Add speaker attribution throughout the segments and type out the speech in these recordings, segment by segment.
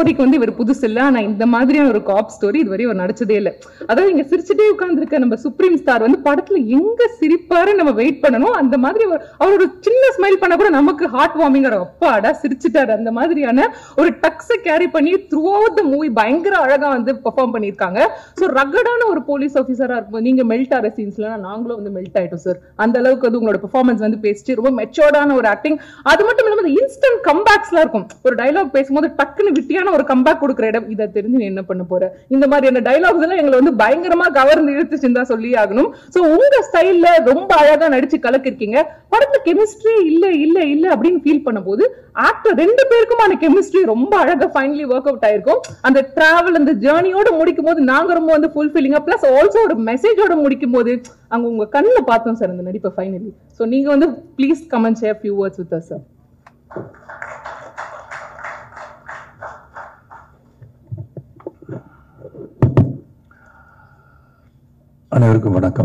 Speaker 1: ஸ்டோரிக்கு வந்து இவர் புதுசு இல்ல ஆனா இந்த மாதிரியான ஒரு காப் ஸ்டோரி இதுவரை இவர் நடிச்சதே இல்ல அதாவது இங்க சிரிச்சுட்டே உட்கார்ந்துருக்க நம்ம சுப்ரீம் ஸ்டார் வந்து படத்துல எங்க சிரிப்பாரு நம்ம வெயிட் பண்ணணும் அந்த மாதிரி ஒரு- அவர் ஒரு சின்ன ஸ்மைல் பண்ண கூட நமக்கு ஹார்ட் வார்மிங் அப்பாடா சிரிச்சுட்டாரு அந்த மாதிரியான ஒரு டக்ஸை கேரி பண்ணி த்ரூ அவுட் த மூவி பயங்கர அழகா வந்து பெர்ஃபார்ம் பண்ணியிருக்காங்க ஸோ ரகடான ஒரு போலீஸ் ஆஃபீஸரா இருக்கும் நீங்க மெல்ட் ஆகிற சீன்ஸ்ல நாங்களும் வந்து மெல்ட் ஆயிட்டோம் சார் அந்த அளவுக்கு வந்து உங்களோட பெர்ஃபார்மன்ஸ் வந்து பேசிச்சு ரொம்ப மெச்சோர்டான ஒரு ஆக்டிங் அது மட்டும் இல்லாம இந்த இன்ஸ்டன்ட் கம்பேக்ஸ்லாம் இருக்கும் ஒரு டைலாக் பேசும்போது டக்குன்னு விட்டியான ஒரு கம்பேக் கொடுக்குற இடம் இதை தெரிஞ்சு நீ என்ன பண்ண போற இந்த மாதிரியான டைலாக்ஸ் எல்லாம் எங்களை வந்து பயங்கரமா கவர்ந்து இழுத்துச்சுன்னு தான் சொல்லி ஆகணும் சோ உங்க ஸ்டைல்ல ரொம்ப அழகா நடிச்சு கலக்கிருக்கீங்க படத்துல கெமிஸ்ட்ரி இல்ல இல்ல இல்ல அப்படின்னு ஃபீல் பண்ணும்போது ஆக்டர் ரெண்டு பேருக்குமான கெமிஸ்ட்ரி ரொம்ப அழகா ஃபைனலி ஒர்க் அவுட் ஆயிருக்கும் அந்த டிராவல் அந்த ஜேர்னியோட முடிக்கும் போது நாங்க ரொம்ப வந்து ஃபுல்ஃபில்லிங்கா பிளஸ் ஆல்சோ ஒரு மெசேஜோட முடிக்கும் போது அங்க உங்க கண்ணுல பார்த்தோம் சார் அந்த நடிப்பை ஃபைனலி சோ நீங்க வந்து please comment share few words with sir
Speaker 2: அனைவருக்கும் வணக்கம்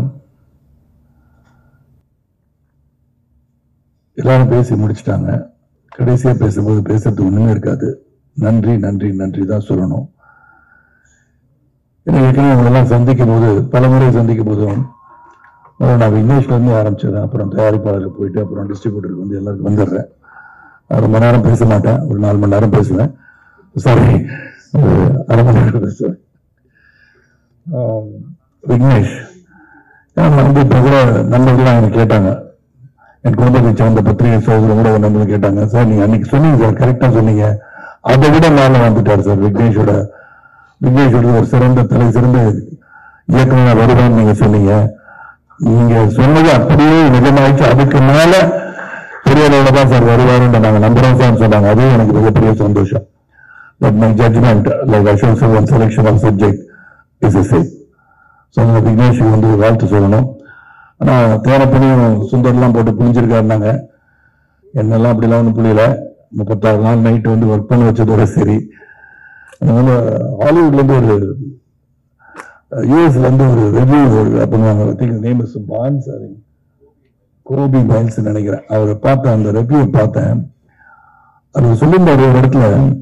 Speaker 2: எல்லாரும் பேசி முடிச்சிட்டாங்க கடைசியா பேசும்போது பேசுறதுக்கு ஒண்ணுமே இருக்காது நன்றி நன்றி நன்றி தான் சொல்லணும் ஏன்னா ஏற்கனவே உங்களெல்லாம் சந்திக்கும் போது பல முறை சந்திக்கும் போதும் முதல்ல நான் விக்னேஷ்ல இருந்து ஆரம்பிச்சேன் அப்புறம் தயாரிப்பாளருக்கு போயிட்டு அப்புறம் டிஸ்ட்ரிபியூட்டருக்கு வந்து எல்லாருக்கும் வந்துடுறேன் நான் ரொம்ப நேரம் பேச மாட்டேன் ஒரு நாலு மணி நேரம் பேசுவேன் சாரி அரை மணி நேரம் பேசுவேன் ஆம், விக்னேஷ் ஏன்னா நான் வந்து இப்போ கூட நண்பர்கள்லாம் எனக்கு கேட்டாங்க என் குடும்பத்தை சேர்ந்த பத்திரிகை சோதரம் கூட ஒரு நண்பர்கள் கேட்டாங்க சார் நீங்க அன்னைக்கு சொன்னீங்க சார் கரெக்டா சொன்னீங்க அதை விட மேல வந்துட்டார் சார் விக்னேஷோட விக்னேஷோட ஒரு சிறந்த தலை சிறந்த இயக்குனர் வருவான்னு நீங்க சொன்னீங்க நீங்க சொன்னது அப்படியே நிஜமாயிடுச்சு அதுக்கு மேல பெரிய அளவுல தான் சார் வருவாருன்னு நாங்க நம்புறோம் சார் சொன்னாங்க அதுவும் எனக்கு மிகப்பெரிய சந்தோஷம் but my judgement like Ashok one selection of subject is a safe so அந்த விக்னேஷுக்கு வந்து வாழ்த்து சொல்லணும் ஆனா தேனப்பணியும் சுந்தர்லாம் போட்டு புளிஞ்சிருக்காருனாங்க என்னெல்லாம் அப்படிலாம் ஒன்றும் புரியல முப்பத்தாறு நாள் நைட்டு வந்து ஒர்க் பண்ண வச்சதோட சரி அதனால ஹாலிவுட்ல இருந்து ஒரு யூஎஸ்ல இருந்து ஒரு ரெவ்யூ பண்ணுவாங்க நேம் இஸ் பான்ஸ் கோபி பான்ஸ் நினைக்கிறேன் அவரை பார்த்தேன் அந்த ரெவ்யூ பார்த்தேன் அவர் சொல்லியிருந்தாரு ஒரு இடத்துல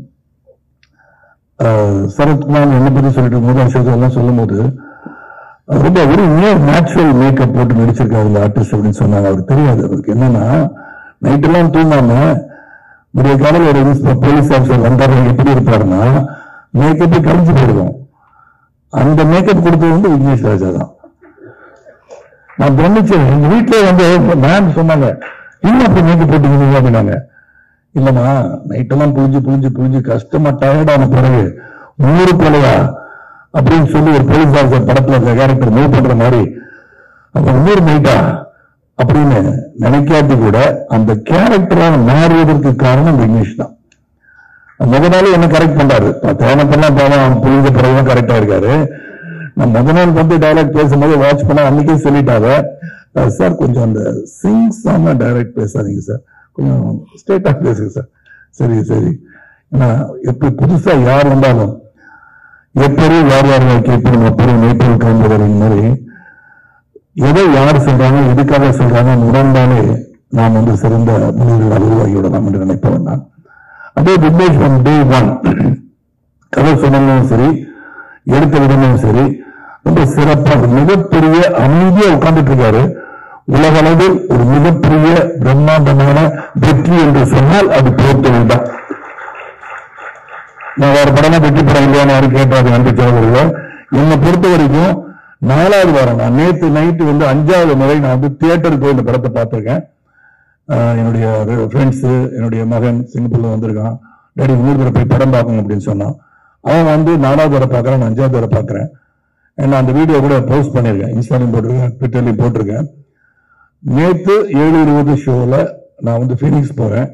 Speaker 2: ஆஹ், சரத்குமார் என்ன பத்தி சொல்லிட்டு இருக்கும்போது அசோக் எல்லாம் சொல்லும்போது அவர் ரொம்ப ஒரு நேச்சுரல் மேக்கப் போட்டு நடிச்சிருக்காரு இந்த ஆர்டிஸ்ட் அப்படின்னு சொன்னாங்க அவருக்கு தெரியாது அவருக்கு என்னன்னா நைட் எல்லாம் தூங்காம விடிய காலையில் ஒரு போலீஸ் ஆஃபீஸர் வந்தாரு எப்படி இருப்பாருன்னா மேக்கப்பே கழிஞ்சு போயிடுவோம் அந்த மேக்கப் கொடுத்தது வந்து விக்னேஷ் ராஜா தான் நான் பிரமிச்சேன் எங்க வீட்டுல வந்து மேம் சொன்னாங்க இன்னும் அப்படி மேக்கப் போட்டுக்கீங்க அப்படின்னாங்க இல்லம்மா நைட்டெல்லாம் புழிஞ்சு புழிஞ்சு புழிஞ்சு கஷ்டமா டயர்டான பிறகு நூறு கொலையா அப்படின்னு சொல்லி ஒரு போலீஸ் ஆஃபீஸர் படத்துல இருக்க கேரக்டர் மூவ் பண்ற மாதிரி அப்ப நூறு நைட்டா அப்படின்னு நினைக்காட்டி கூட அந்த கேரக்டரா மாறுவதற்கு காரணம் விக்னேஷ் தான் முத நாள் என்ன கரெக்ட் பண்றாரு தேனப்பெல்லாம் போனா அவன் புரிஞ்ச பிறகுதான் கரெக்டா இருக்காரு நான் முத நாள் வந்து டைலாக் பேசும்போது வாட்ச் பண்ண அன்னைக்கே சொல்லிட்டாங்க சார் கொஞ்சம் அந்த சிங் சாம டைரக்ட் பேசாதீங்க சார் கொஞ்சம் ஸ்ட்ரெயிட்டா பேசுங்க சார் சரி சரி ஏன்னா எப்படி புதுசா யார் வந்தாலும் எப்படி யார் யார் கேட்போம் எப்படி நேற்று கிளம்புவதின் மாதிரி எதை யார் சொல்றாங்க எதுக்காக சொல்றாங்க உணர்ந்தாலே நாம் வந்து சிறந்த மனிதர்கள் உருவாகிவிடலாம் என்று நினைப்பவன் நான் அதே விக்னேஷ் from டே ஒன் கதை சொன்னாலும் சரி எடுத்த விதமும் சரி ரொம்ப சிறப்பாக மிகப்பெரிய அமைதியா உட்கார்ந்துட்டு இருக்காரு உலக அளவில் ஒரு மிகப்பெரிய பிரம்மாண்டமான வெற்றி என்று சொன்னால் அது போர்த்தொழில் தான் நான் வேற படமா வெற்றி படம் இல்லையான்னு யாரும் கேட்டாரு அன்பு சகோதரர்கள் என்னை பொறுத்த வரைக்கும் நாலாவது வாரம் நான் நேத்து நைட்டு வந்து அஞ்சாவது முறை நான் வந்து தியேட்டருக்கு போய் இந்த படத்தை பார்த்திருக்கேன் ஆஹ் என்னுடைய ஃப்ரெண்ட்ஸ் என்னுடைய மகன் சிங்கப்பூர்ல வந்திருக்கான் டேடி மூணு தடவை போய் படம் பார்க்கணும் அப்படின்னு சொன்னான் அவன் வந்து நாலாவது தடவை பார்க்கறான் நான் அஞ்சாவது தடவை பார்க்கறேன் நான் அந்த வீடியோ கூட போஸ்ட் பண்ணியிருக்கேன் இன்ஸ்டாலையும் போட்டிருக்கேன் ட்விட்டர்லையும் போட்டிருக்கேன் நேத்து ஏழு இருபது ஷோல நான் வந்து ஃபீனிக்ஸ் போறேன்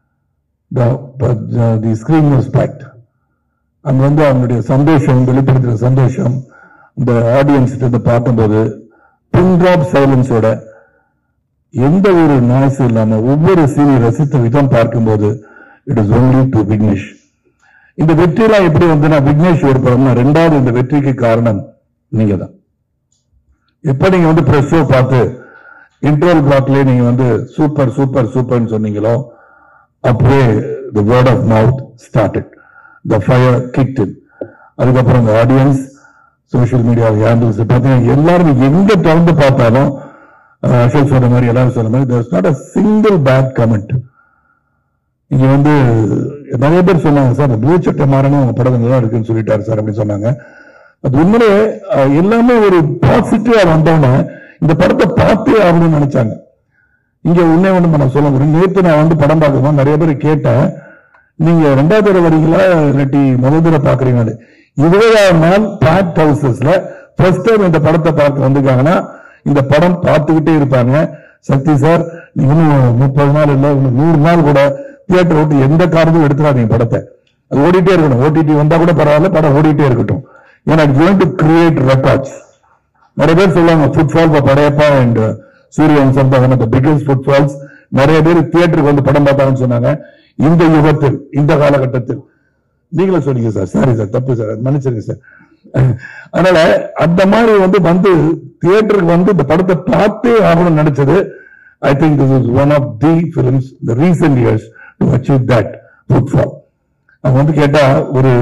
Speaker 2: தி ஸ்கிரீன் வாஸ் பேக்ட் அங்க வந்து அவனுடைய சந்தோஷம் வெளிப்படுத்துற சந்தோஷம் இந்த ஆடியன்ஸ் இருந்து பார்க்கும்போது பின் டிராப் சைலன்ஸோட எந்த ஒரு நாய்ஸ் இல்லாம ஒவ்வொரு சீனை ரசித்த விதம் பார்க்கும்போது it is only to Vignesh இந்த வெற்றியெல்லாம் எப்படி வந்து நான் விக்னேஷ் ஒரு படம்னா ரெண்டாவது இந்த வெற்றிக்கு காரணம் நீங்க தான் எப்ப நீங்க வந்து பிரஸ் ஷோ பார்த்து இன்டர்வல் பிளாக்லயே நீங்க வந்து சூப்பர் சூப்பர் சூப்பர்னு சொன்னீங்களோ அப்படியே the word of mouth started the fire kicked அதுக்கப்புறம் இந்த ஆடியன்ஸ் சோஷியல் மீடியா ஹேண்டில்ஸ் பார்த்தீங்கன்னா எல்லாரும் எங்க திறந்து பார்த்தாலும் அஹ், அசோக் சொன்ன மாதிரி எல்லாரும் சொன்ன மாதிரி there's not a single bad comment இங்க வந்து நிறைய பேர் சொன்னாங்க சார் ப்ளூ சட்டை மாறணும் உங்க படம் நல்லா இருக்குன்னு சொல்லிட்டாரு சார் அப்படின்னு சொன்னாங்க அது உண்மையிலே அஹ், எல்லாமே ஒரு பாசிட்டிவா வந்தோன்னே இந்த படத்தை பார்த்தே ஆகணும்னு நினைச்சாங்க இங்க உன்னே ஒண்ணு நான் சொல்ல முடியும் நேத்து நான் வந்து படம் பார்க்கும்போது நிறைய பேர் கேட்டேன் நீங்க ரெண்டாவது தடவை வரீங்களா இல்லாட்டி முதல் தடவை பாக்குறீங்களா இருபதாயிரம் நாள் பேக்ட் ஹவுசஸ்ல ஃபர்ஸ்ட் டைம் இந்த படத்தை பார்க்க வந்திருக்காங்கன்னா இந்த படம் பார்த்துக்கிட்டே இருப்பாங்க சக்தி சார் நீங்க இன்னும் முப்பது நாள் இல்ல இன்னும் நூறு நாள் கூட தியேட்டர் விட்டு எந்த காரணமும் எடுத்துடாதீங்க படத்தை அது ஓடிட்டே இருக்கணும் ஓடிடி வந்தா கூட பரவாயில்ல படம் ஓடிட்டே இருக்கட்டும் ஏன்னா it's going to create records நிறைய பேர் சொல்லுவாங்க ஃபுட்பால் படையப்பா அண்ட் சூரியன் சொந்தம் த பிகஸ்ட் ஃபுட்பால்ஸ் நிறைய பேர் தியேட்டருக்கு வந்து படம் பார்த்தாங்கன்னு சொன்னாங்க இந்த யுகத்தில் இந்த காலகட்டத்தில் நீங்களே சொன்னீங்க சார் சாரி சார் தப்பு சார் மன்னிச்சிருங்க சார் அதனால அந்த மாதிரி வந்து வந்து தியேட்டருக்கு வந்து இந்த படத்தை பார்த்தே ஆகணும்னு நினைச்சது I think this is one of the films the recent years to achieve that football அவங்க வந்து கேட்டா ஒரு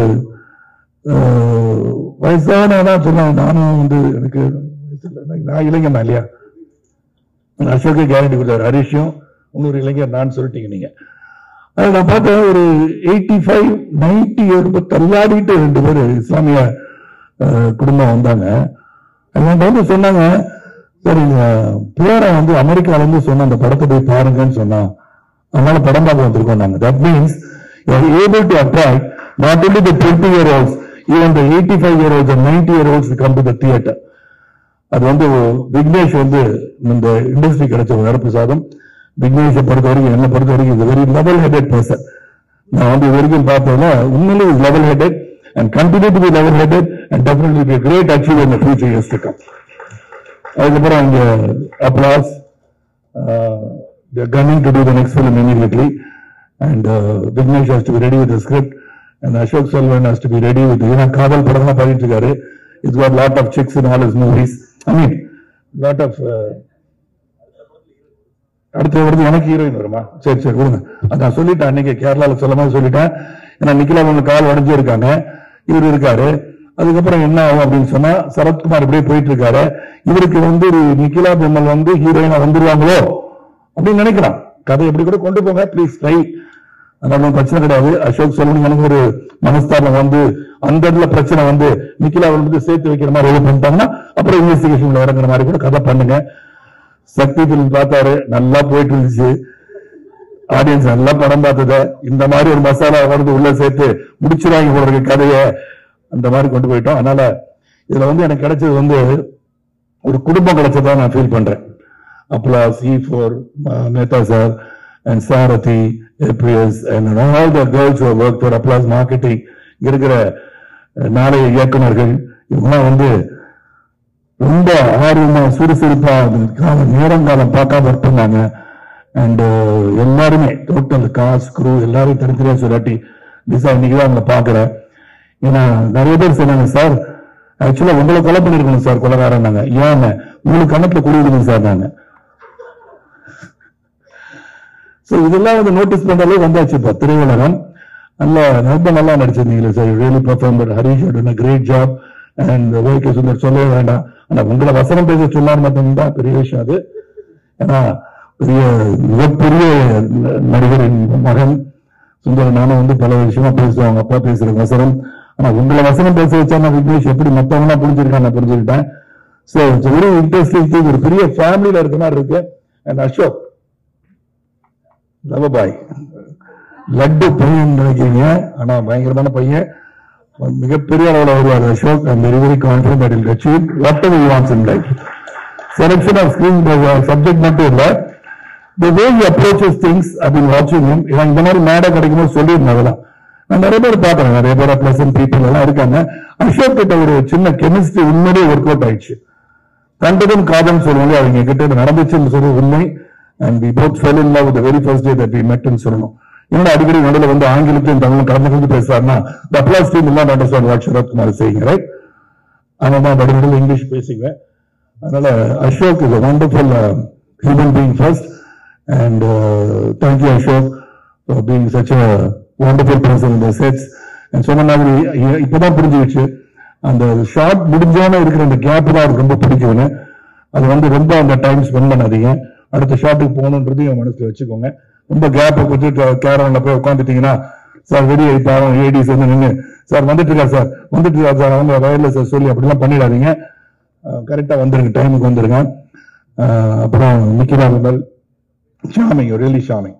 Speaker 2: அஹ், வயசான சொன்னாங்க நானும் வந்து எனக்கு வயசு இல்லை. நான் இளைஞன் தான் இல்லையா அசோகே கேரண்டி கொடுத்தாரு ஹரிஷும் இன்னொரு இளைஞர் நான் சொல்லிட்டீங்க நீங்க அது நான் பார்த்தேன் ஒரு எயிட்டி ஃபைவ் நைன்டி ரொம்ப தள்ளாடிட்டு ரெண்டு பேர் இஸ்லாமிய அஹ், குடும்பம் வந்தாங்க அவங்க வந்து சொன்னாங்க சரி பேரை வந்து அமெரிக்கால இருந்து சொன்ன அந்த படத்தை போய் பாருங்கன்னு சொன்னா அதனால படம் பார்க்க வந்திருக்கோம் நாங்க that means able to attract not only the twenty year olds even the eighty five year olds ninety year olds come to the theatre அது வந்து விக்னேஷ் வந்து இந்த இண்டஸ்ட்ரி கிடைச்ச ஒரு வரப்பிரசாதம் விக்னேஷை பொறுத்த வரைக்கும் என்ன பொறுத்த வரைக்கும் இது வெரி லெவல் ஹெடட் பர்சன் நான் வந்து இது வரைக்கும் பார்த்ததுல உண்மையிலே level headed and continue to be level headed and definitely be great achieve in future years to come அதுக்கப்புறம் இங்க applause they're gunning to do the next film immediately and uh, Vignesh has to be ready with the script and Ashok Selvan has to be ready with ஏன்னா காதல் படம்லாம் பண்ணிட்டு இருக்காரு it's got lot of chicks in all his movies I mean lot of uh, அடுத்த வருது எனக்கு heroine வருமா சரி சரி கொடுங்க அதான் சொல்லிட்டேன் அன்னைக்கு கேரளால சொல்ல மாதிரி சொல்லிட்டேன் ஏன்னா நிக்கிலா ஒண்ணு கால் உடஞ்சு இருக்காங்க இவர் இருக்காரு அதுக்கப்புறம் என்ன ஆகும் அப்படின்னு சொன்னா சரத்குமார் இப்படியே போயிட்டு இருக்காரு இவருக்கு வந்து ஒரு நிக்கிலா பெம்மல் வந்து ஹீரோயினா வந்துருவாங்களோ அப்படின்னு நினைக்கிறான் கதை எப்படி கூட கொண்டு போங்க ப்ளீஸ் ட்ரை அதனால ஒண்ணும் பிரச்சனை கிடையாது அசோக் செல்வன் எனக்கு ஒரு மனஸ்தாபம் வந்து அந்த இடத்துல பிரச்சனை வந்து நிக்கிலா வந்து சேர்த்து வைக்கிற மாதிரி எது பண்ணிட்டாங்கன்னா அப்புறம் இன்வெஸ்டிகேஷன்ல இறங்குற மாதிரி கூட கதை பண்ணுங்க சக்தி பிலிம் பார்த்தாரு நல்லா போயிட்டு இருந்துச்சு ஆடியன்ஸ் நல்லா படம் பார்த்தத இந்த மாதிரி ஒரு மசாலா வந்து உள்ள சேர்த்து முடிச்சிருவாங்க போல இருக்கு கதையை அந்த மாதிரி கொண்டு போயிட்டோம் அதனால இதுல வந்து எனக்கு கிடைச்சது வந்து ஒரு குடும்பம் கிடைச்சதா நான் ஃபீல் பண்றேன் applause E four Mehta sir and Sarathi ஏப்ரியஸ் and all the girls work for applause marketing இருக்கிற அஹ், நாளைய இயக்குனர்கள் இவங்கெல்லாம் வந்து ரொம்ப ஆர்வமா சுறுசுறுப்பா அதுக்கான நேரங்காலம் பார்க்காம ஒர்க் பண்ணாங்க அண்ட் எல்லாருமே டோட்டல் காஸ் குரூ எல்லாரும் தனித்தனியா சொல்லாட்டி டிசா இன்னைக்கு தான் அவங்களை பாக்குறேன் ஏன்னா நிறைய பேர் சொன்னாங்க சார் ஆக்சுவலா உங்களை கொலை பண்ணிருக்கணும் சார் கொலைகாரன்னாங்க ஏன் உங்களுக்கு கணக்குல குடியிருக்கணும் சார் நாங்க சோ இதெல்லாம் வந்து நோட்டீஸ் பண்ற அளவுக்கு வந்தாச்சு இப்ப திரையுலகம் நல்ல ரொம்ப நல்லா நடிச்சிருந்தீங்களே sir really perform Harish great job and okay Sundar சொல்லவே வேண்டாம் ஆனா உங்களை வசனம் பேச சொன்னார் மட்டும் தான் பெரிய விஷயம் அது ஏன்னா பெரிய மிகப்பெரிய ந- நடிகரின் மகன் சுந்தர் நானும் வந்து பல விஷயமா பேசுவேன் அவங்க அப்பா பேசுற வசனம் ஆனா உங்களை வசனம் பேச வச்சா நான் விக்னேஷ் எப்படி மத்தவங்க புரிஞ்சிருக்காங்க நான் புரிஞ்சுக்கிட்டேன் so it's very interesting thing ஒரு பெரிய ஃபேமிலியில இருக்க மாதிரி இருக்கு அண்ட் அசோக் லவபாய் லட்டு பையன் நினைக்கிறீங்க ஆனா பயங்கரமான பையன் மிகப்பெரிய அளவுல வருவார் Ashok I'm very very confident that he'll achieve whatever you wants in life selection of screen subject மட்டும் இல்ல the way he approaches things I've been watching him இவன் இந்த மாதிரி மேடை கிடைக்கும்போது சொல்லியிருந்தேன் அதெல்லாம் நான் நிறைய பேர் பார்க்கறேன் நிறைய பேர் பிளசன்ட் பீப்புள் எல்லாம் இருக்காங்க அசோக் கிட்ட ஒரு சின்ன கெமிஸ்ட்ரி உண்மையிலேயே ஒர்க் அவுட் ஆயிடுச்சு கண்டதும் காதல் சொல்லுவாங்க அவங்க கிட்ட இது நடந்துச்சுன்னு சொல்றது உண்மை and we both fell in love the very first day that we மெட்னு சொல்லணும் என்னடா அடிக்கடி நடுவில் வந்து ஆங்கிலத்தையும் தமிழும் கலந்து கலந்து பேசுறாருன்னா த அப்ளாஸ் டீம் இல்லாம அண்டர்ஸ்டாண்ட் வாட் சரத்குமார் செய்யுங்க ரைட் அதனால தான் நடுவில் இங்கிலீஷ் பேசுங்க அதனால Ashok is wonderful human being first and thank you Ashok for being such a wonderful person in the sets நான் சொன்ன மாதிரி இ- இப்பதான் புரிஞ்சுக்கிச்சு அந்த ஷார்ட் முடிஞ்சோன்னு இருக்கிற அந்த கேப் தான் அவருக்கு ரொம்ப பிடிக்கும்னு அது வந்து ரொம்ப அந்த டைம் ஸ்பெண்ட் பண்ணாதீங்க அடுத்த ஷாட்டுக்கு போகணுன்றது என் மனசுல வச்சுக்கோங்க ரொம்ப கேப்பை கொடுத்து கேரவன்ல போய் உட்காந்துட்டீங்கன்னா சார் வெடி ஐத்தாரம் ஏடிஸ் வந்து நின்று சார் வந்துட்டு இருக்கார் சார் வந்துட்டு இருக்கார் சார் அவங்க வயர்ல சார் சொல்லி அப்படிலாம் பண்ணிடாதீங்க கரெக்டா வந்துருங்க டைமுக்கு வந்துருங்க அஹ் அப்புறம் Nikita Vimal charming really charming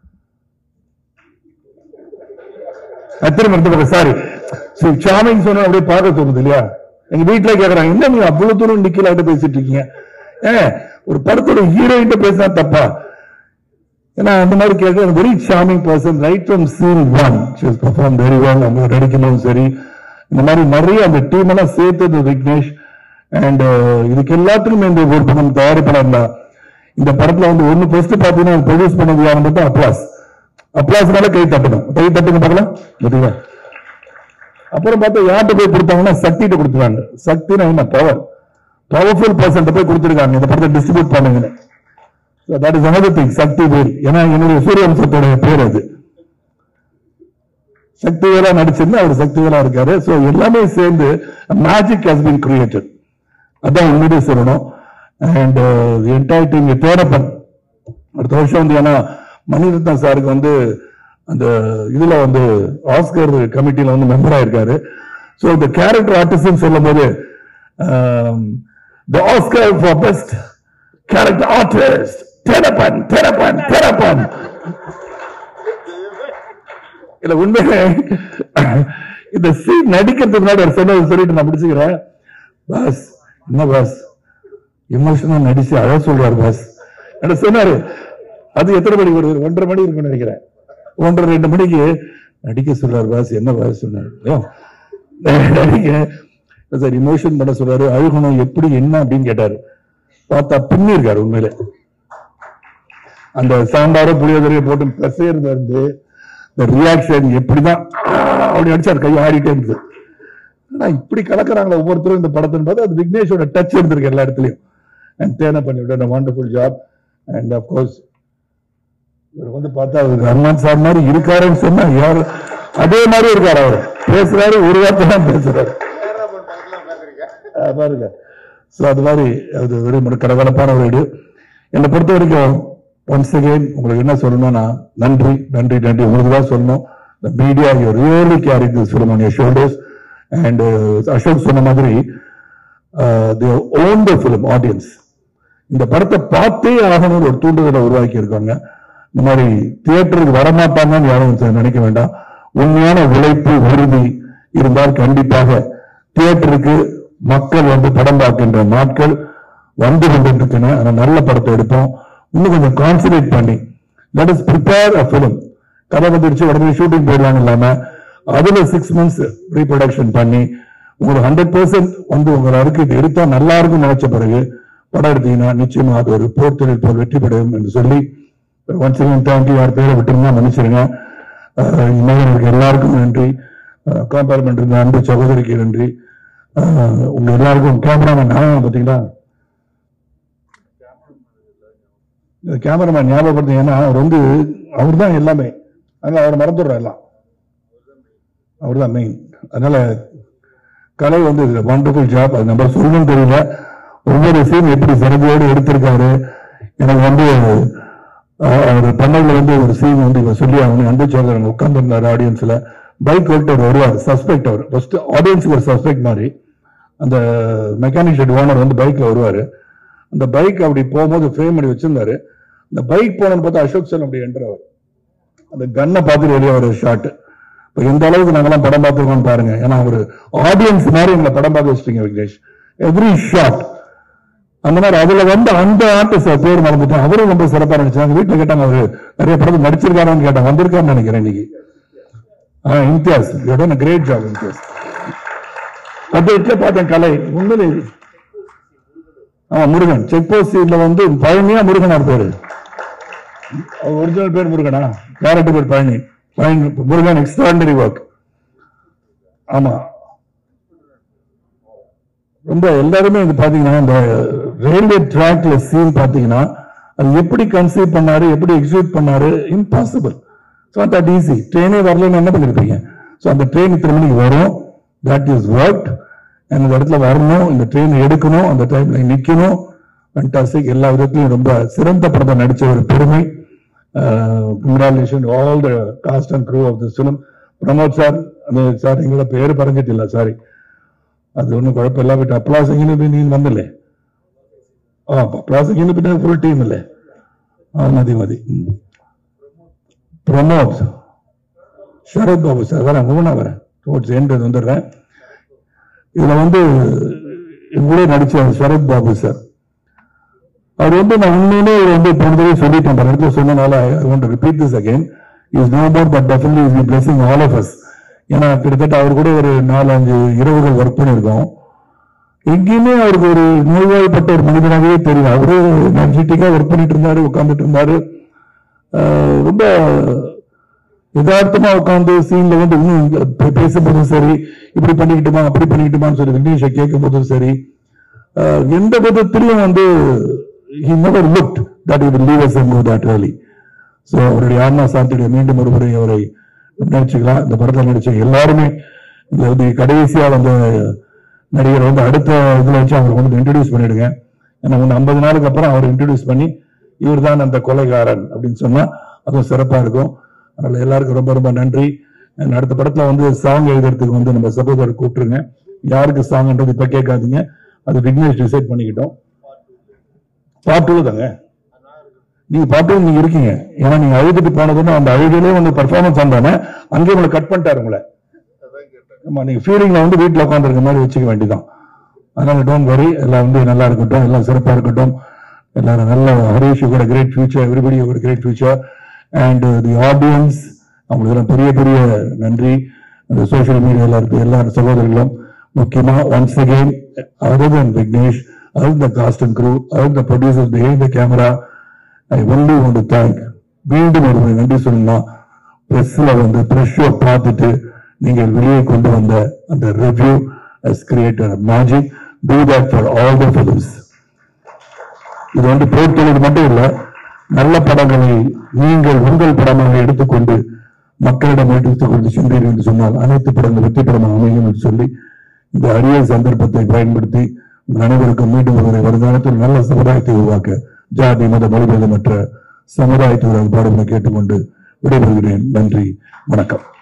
Speaker 2: அத்தனை மருத்துவ சாரி ஷாமிங் சொன்ன அப்படியே பார்க்க தோணுது இல்லையா எங்க வீட்டுல கேக்குறாங்க என்ன நீங்க அவ்வளவு தூரம் நிக்கலாட்ட பேசிட்டு இருக்கீங்க ஏ ஒரு படத்தோட ஹீரோயின் பேசினா தப்பா ஏன்னா அந்த மாதிரி கேட்க very charming person right from scene one perform very well அவங்க நடிக்கணும் சரி இந்த மாதிரி நிறைய அந்த டீம் எல்லாம் சேர்த்தது விக்னேஷ் அண்ட் இதுக்கு எல்லாத்துக்கும் இந்த ஒரு படம் தயாரிப்பாளர் தான் இந்த படத்துல வந்து ஒண்ணு ஃபர்ஸ்ட் பாத்தீங்கன்னா ப்ரொடியூஸ் பண்ணது யாரும் மட்டும் அப்ளாஸ் அப்ளாஸ்னால கை தட்டணும் கை தட்டுங்க பார்க்கலாம் பாத்தீங்களா அப்புறம் பார்த்தா யார்கிட்ட போய் கொடுத்தாங்கன்னா சக்திகிட்ட கொடுத்துருக்காங்க சக்தினா என்ன பவர் பவர்ஃபுல் பர்சன் போய் கொடுத்துருக்காங்க இந்த படத்தை டிஸ்ட்ரிபியூட் பண்ணுங்கன்னு that is another thing Sakthi Vel ஏன்னா என்னுடைய சூரியவம்சத்தோட பேர் அது சக்தி வேலா நடிச்சிருந்து அவர் சக்தி வேலா இருக்காரு சோ எல்லாமே சேர்ந்து மேஜிக் ஹஸ் been created அதான் உண்மையிலே சொல்லணும் அண்ட் என்டையர் டீம் தேடப்பன் அடுத்த வருஷம் வந்து ஏன்னா மணிரத்னா சாருக்கு வந்து அந்த இதுல வந்து ஆஸ்கர் கமிட்டில வந்து மெம்பரா இருக்காரு சோ இந்த கேரக்டர் ஆர்டிஸ்ட் சொல்லும் போது the Oscar for best character artist தெரப்பன் தெரப்பன் தெரப்பன் இல்ல உண்மையிலே இந்த சீன் நடிக்கிறதுக்கு முன்னாடி ஒரு சொன்னது சொல்லிட்டு நான் முடிச்சுக்கிறேன் பாஸ் என்ன பாஸ் எமோஷனா நடிச்சு அழ சொல்றாரு பாஸ் என்ன சொன்னாரு அது எத்தனை மணிக்கு வருது ஒன்றரை மணி இருக்கும்னு நினைக்கிறேன் ஒன்றரை ரெண்டு மணிக்கு நடிக்க சொல்றாரு பாஸ் என்ன பாஸ் சொன்னாரு ஐயோ, நடிக்க சார் இமோஷன் பண்ண சொல்றாரு அழுகணும் எப்படி என்ன அப்படின்னு கேட்டாரு பார்த்தா பின்னி இருக்காரு உண்மையிலே அந்த சாம்பார புளியோதரையை போட்டு பிசையறது வந்து இந்த ரியாக்ஷன் எப்படிதான் ஆ, அப்படி அடிச்சாரு கை ஆடிட்டே இருந்தது ஆனா இப்படி கலக்குறாங்களா ஒவ்வொருத்தரும் இந்த படத்தின் பார்த்து அது விக்னேஷோட டச் இருந்திருக்கு எல்லா இடத்துலயும் அண்ட் தேன பண்ணிவிட்டு வண்டர்ஃபுல் ஜாப் அண்ட் அப்கோர்ஸ் இவர் வந்து பார்த்தா அவருக்கு அர்மான் சார் மாதிரி இருக்காருன்னு சொன்னா யாரு அதே மாதிரி இருக்காரு அவர் பேசுறாரு ஒரு வார்த்தை தான் பேசுறாரு ஆ, பாருங்க சோ அது மாதிரி அது ஒரு ஒரு கலகலப்பான ஒரு வீடு என்னை பொறுத்த வரைக்கும் ஒன்ஸ் அகைன் உங்களுக்கு என்ன சொல்லணும்னா நன்றி நன்றி நன்றி உங்களுக்கு தான் சொல்லணும் the media you really carried this film on your shoulders and uh, Ashok சொன்ன மாதிரி uh, they own the film audience இந்த படத்தை பார்த்தே ஆகணும்னு ஒரு தூண்டுதலை உருவாக்கி இருக்காங்க இந்த மாதிரி தியேட்டருக்கு வரமாட்டாங்கன்னு யாரும் நினைக்க வேண்டாம் உண்மையான உழைப்பு உறுதி இருந்தால் கண்டிப்பாக தியேட்டருக்கு மக்கள் வந்து படம் பார்க்கின்ற நாட்கள் வந்து கொண்டிருக்கின்றன ஆனா நல்ல படத்தை எடுப்போம் இன்னும் கொஞ்சம் கான்சன்ட்ரேட் பண்ணி let is prepare a film கதை வந்துருச்சு உடனே ஷூட்டிங் போயிடலாம் இல்லாம அதுல சிக்ஸ் மந்த்ஸ் ரீப்ரொடக்ஷன் பண்ணி உங்களுக்கு ஹண்ட்ரட் பெர்சன்ட் வந்து உங்களை அருக்கு இது எடுத்தா நல்லா இருக்கும் நினைச்ச பிறகு படம் எடுத்தீங்கன்னா நிச்சயமா அது ஒரு போர் தொழில் போல் வெற்றி பெறும் என்று சொல்லி ஒன்ஸ் அகேன் தேங்க்யூ யார் பேரை விட்டுருந்தா மன்னிச்சிருங்க அஹ் இந்த மாதிரி எனக்கு எல்லாருக்கும் நன்றி கம்பேர் பண்றது அன்பு சகோதரிக்கு நன்றி அஹ் உங்க எல்லாருக்கும் கேமராமேன் ஞாபகம் பார்த்தீங்களா கேமராமேன் ஞாபகப்படுத்துங்க ஏன்னா அவர் வந்து அவர் தான் எல்லாமே அதனால அவரை மறந்துடுறோம் எல்லாம் அவர் தான் மெயின் அதனால கலை வந்து இதுல வண்டர்ஃபுல் ஜாப் அது நம்ம சொல்லணும் தெரியல ஒவ்வொரு சீன் எப்படி சிறப்போடு எடுத்திருக்காரு எனக்கு வந்து அஹ், அவர் பண்ணையில வந்து ஒரு சீன் வந்து இவர் சொல்லி அவங்க அன்பு சோதரன் உட்கார்ந்துருந்தாரு ஆடியன்ஸ்ல பைக் ஓட்டு வருவார் சஸ்பெக்ட் அவர் ஃபர்ஸ்ட் ஆடியன்ஸுக்கு ஒரு சஸ்பெக்ட் மாதிரி அந்த மெக்கானிக் ஷெட் ஓனர் வந்து பைக்ல வருவாரு அந்த பைக் அப்படி போகும்போது ஃப்ரேம் பண்ணி வச்சிருந்தாரு அந்த பைக் போனன்னு பார்த்தா அசோக் செல் அப்படி என்டர் அவர் அந்த கன்னை பார்த்துட்டு வெளியே வர ஷாட் இப்போ எந்த அளவுக்கு நாங்கெல்லாம் படம் பார்த்துருக்கோம்னு பாருங்க ஏன்னா ஒரு ஆடியன்ஸ் மாதிரி எங்களை படம் பார்க்க வச்சிட்டீங்க விக்னேஷ் எவ்ரி ஷாட் அந்த மாதிரி அதுல வந்து அந்த ஆர்டிஸ்ட் பேர் மறந்துட்டேன் அவரும் ரொம்ப சிறப்பா நடிச்சாங்க வீட்டுல கேட்டாங்க அவரு நிறைய படத்தில் நடிச்சிருக்காரான்னு கேட்டாங்க வந்திருக்காருன்னு நினைக்கிறேன் இன்னைக்கு ஆ இம்தியாஸ் கிரேட் ஜாப் இம்தியாஸ் பட்ஜெட்ல பார்த்தேன் கலை உண்மையிலே ஆமா முருகன் செக் போஸ்ட்ல வந்து பழனியா முருகனார் பேரு ஒரிஜினல் பேர் முருகனா கேரக்டர் பேர் பழனி பழனி முருகன் எக்ஸ்ட்ராடனரி ஒர்க் ஆமா ரொம்ப எல்லாருமே இது பாத்தீங்கன்னா இந்த ரயில்வே ட்ராக்ல சீன் பாத்தீங்கன்னா அது எப்படி கன்சீவ் பண்ணாரு எப்படி எக்ஸிக்யூட் பண்ணாரு இம்பாசிபிள் ஸோ தட் ஈஸி ட்ரெயினே வரலன்னு என்ன பண்ணிருப்பீங்க ஸோ அந்த ட்ரெயின் இத்தனை மணிக்கு வரும் தட் இஸ் ஒர்க் இந்த இடத்துல வரணும் இந்த ட்ரெயின் எடுக்கணும் அந்த டைம்ல நிக்கணும் ஃபண்டாஸ்டிக் எல்லா விதத்திலையும் ரொம்ப சிறந்த படத்தை நடிச்ச ஒரு பெருமை congratulation all the cast and crew of this film Pramod sir அந்த சார் எங்களோட പേര് പറഞ്ഞിട്ടില്ല സാറി അതൊന്നും കുഴപ്പമില്ല ബട്ട് അപ്ലാസിങ്ങിന് പിന്നെ നീ വന്നില്ലേ ആ അപ്ലാസിങ്ങിന് പിന്നെ ഫുൾ ടീം അല്ലേ ആ മതി മതി ഉം. പ്രമോദ് ശരത് பாபு சார் வரேன் மூணா வரேன் டுவர்ட்ஸ் எண்ட் வந்துடுறேன் இதுல வந்து என் கூட நடிச்ச சரத் பாபு சார் அவர் வந்து நான் உண்மையிலே இவர் வந்து போன தடவை சொல்லிட்டேன் பல இடத்துல சொன்னனால I want repeat this again is no more but definitely is be blessing all of us ஏன்னா கிட்டத்தட்ட அவர் கூட ஒரு நாலு அஞ்சு இரவுகள் ஒர்க் பண்ணியிருக்கோம் எங்கேயுமே அவருக்கு ஒரு நோய்வாய்ப்பட்ட ஒரு மனிதனாகவே தெரியும் அவரு எனர்ஜெட்டிக்கா ஒர்க் பண்ணிட்டு இருந்தாரு உட்கார்ந்துட்டு இருந்தாரு ஆஹ் ரொம்ப யதார்த்தமா உட்கார்ந்து சீன்ல வந்து இன்னும் பே- பேசும்போதும் சரி இப்படி பண்ணிக்கிட்டுமா அப்படி பண்ணிக்கிட்டுமான்னு சொல்லி விக்னேஷை கேட்கும் போதும் சரி ஆஹ் எந்த விதத்திலையும் வந்து he never looked that he would leave us and go that early so அவருடைய ஆன்மா சாந்தியுடைய மீண்டும் ஒரு முறை அவரை நினைச்சுக்கலாம் இந்த படத்தில் நடிச்ச எல்லாருமே இந்த வந்து கடைசியா வந்த நடிகர் வந்து அடுத்த இதுல வச்சு அவருக்கு வந்து இன்ட்ரடியூஸ் பண்ணிடுங்க ஏன்னா ஒன்று ஐம்பது நாளுக்கு அப்புறம் அவர் இன்ட்ரடியூஸ் பண்ணி இவர்தான் அந்த கொலைகாரன் அப்படின்னு சொன்னா அதுவும் சிறப்பா இருக்கும் அதனால எல்லாருக்கும் ரொம்ப ரொம்ப நன்றி And அடுத்த படத்துல வந்து சாங் எழுதுறதுக்கு வந்து நம்ம சகோதரர் கூப்பிட்டுருங்க யாருக்கு சாங்ன்றது இப்ப கேட்காதீங்க அது விக்னேஷ் டிசைட் பண்ணிக்கிட்டோம் பார்ட் டூ தாங்க நீங்க பார்ட் டூ நீங்க இருக்கீங்க ஏன்னா நீங்க அழுதுட்டு போனதுன்னு அந்த அழுகையிலே வந்து பர்ஃபார்மன்ஸ் வந்தானே அங்கேயே உங்களை கட் பண்ணிட்டாரு உங்களை ஆமா நீங்க ஃபீலிங்ல வந்து வீட்டுல உட்காந்துருக்க மாதிரி வச்சுக்க வேண்டியதான் அதனால டோன்ட் வரி எல்லாம் வந்து நல்லா இருக்கட்டும் எல்லாம் சிறப்பா இருக்கட்டும் எல்லாரும் நல்ல ஹரீஷ் கூட கிரேட் ஃபியூச்சர் எவ்ரிபடி ஒரு great future and the audience அவங்களுக்கு எல்லாம் பெரிய பெரிய நன்றி அந்த சோஷியல் மீடியால இருக்க எல்லா சகோதரர்களும் முக்கியமா once again other than Vignesh other the cast and crew other the producer behind the camera I only one thank மீண்டும் ஒரு முறை நன்றி சொல்லணும் பிரஸ்ல வந்து பிரஸ் ஷோ பார்த்துட்டு நீங்கள் வெளியே கொண்டு வந்த அந்த review has created a magic do that for all the films இது வந்து போர்த்தொழில் மட்டும் இல்ல நல்ல படங்களை நீங்கள் உங்கள் படமாக எடுத்துக்கொண்டு மக்களிடம் எடுத்துக் கொண்டு சென்றீர்கள் என்று சொன்னால் அனைத்து படங்கள் வெற்றி படமாக அமையும் என்று சொல்லி இந்த அரிய சந்தர்ப்பத்தை பயன்படுத்தி உங்கள் அனைவருக்கும் மீண்டும் ஒருவரை வருங்காலத்தில் நல்ல சமுதாயத்தை உருவாக்க ஜாதி மத மொழிபேதமற்ற சமுதாயத்தை பாடுபட கேட்டுக்கொண்டு விடைபெறுகிறேன் நன்றி வணக்கம்